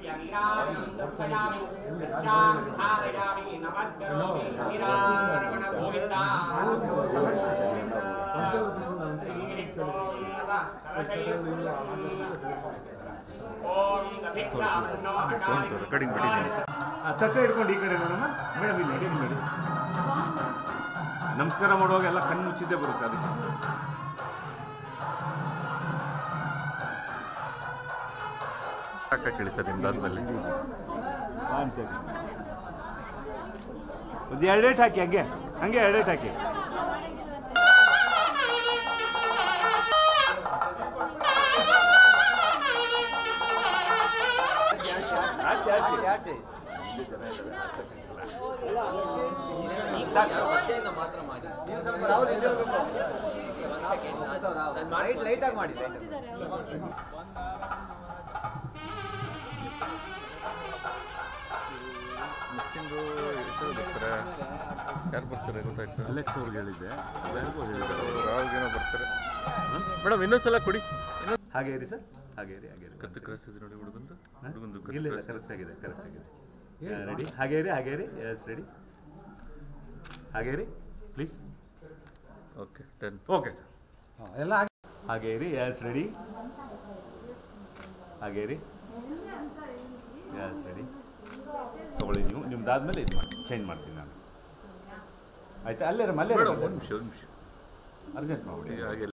Recording ಬಿಟ್ಟಿದ್ದೀನಿ ಆ ತಟ್ಟೆ ಹಿಡ್ಕೊಂಡು ಈ ಕಡೆ ನೋಡಮ್ಮ ಮೇಡಮ್ ಇಲ್ಲಿ ನೋಡಿ ನೋಡಿ ನಮಸ್ಕಾರ ಮಾಡುವಾಗ ಎಲ್ಲ ಕಣ್ಣು ಮುಚ್ಚಿದ್ದೇ ಬರುತ್ತೆ ಅದಕ್ಕೆ ಹಾಕಕ್ಕೆ ಹೇಳಿ ಸರ್ ನಿಮ್ದಾದ್ಮೇಲೆ ಒಂದು ಸೆಕೆಂಡ್ ಒಂದು ಎರಡೇಟ್ ಹಾಕಿ ಹಂಗೆ ಹಂಗೆ ಎರಡೇಟ್ ಹಾಕಿ ಆಚೆ ಆಚೆ ಲೈಟಾಗಿ ಮಾಡಿ ಮಿಕ್ಸಿಂಗು ಎಷ್ಟು ಬರ್ತಾರೆ ಯಾರು ಬರ್ತಾರೆ ಗೊತ್ತಾಯ್ತು ಅಲೆಕ್ಸ್ ಅವ್ರಿಗೆ ಹೇಳಿದ್ದೆ ಎಲ್ಲರಿಗೂ ಹೇಳಿದ್ದಾರೆ ರಾವ್ಗೇನೋ ಬರ್ತಾರೆ ಮೇಡಮ್ ಇನ್ನೊಂದ್ಸಲ ಕೊಡಿ ಹಾಗೆ ಇರಿ ಸರ್ ಹಾಗೆ ಇರಿ ಹಾಗೆ ಇರಿ ಕತ್ತು ಕ್ರಾಸ್ ಇದೆ ನೋಡಿ ಹುಡುಗಂದು ಹ? ಹುಡುಗಂದು ಇಲ್ಲ ಇಲ್ಲ ಕರೆಕ್ಟ್ ಆಗಿದೆ ಕರೆಕ್ಟ್ ಆಗಿದೆ ರೆಡಿ ಹಾಗೆ ಇರಿ ಹಾಗೆ ಇರಿ ಎಸ್ ರೆಡಿ ಹಾಗೆ ಇರಿ please okay ten okay sir ಹಾಗೆ ಇರಿ ಎಸ್ ರೆಡಿ ಹಾಗೆ ಇರಿ ಎಸ್ ರೆಡಿ ತಗೊಳ್ಳಿ ನೀವು ನಿಮ್ದಾದ್ಮೇಲೆ ಇದು ಮಾಡಿ ಚೇಂಜ್ ಮಾಡ್ತೀನಿ ನಾನು ಆಯ್ತಾ ಅಲ್ಲೇ ಇರಮ್ಮ ಅಲ್ಲೇ ಮೇಡಮ್ ಒಂದು ನಿಮಿಷ ಒಂದು ನಿಮಿಷ ಅರ್ಜೆಂಟ್ ಮಾಡ್ಬಿಡಿ ಹಾಗೆ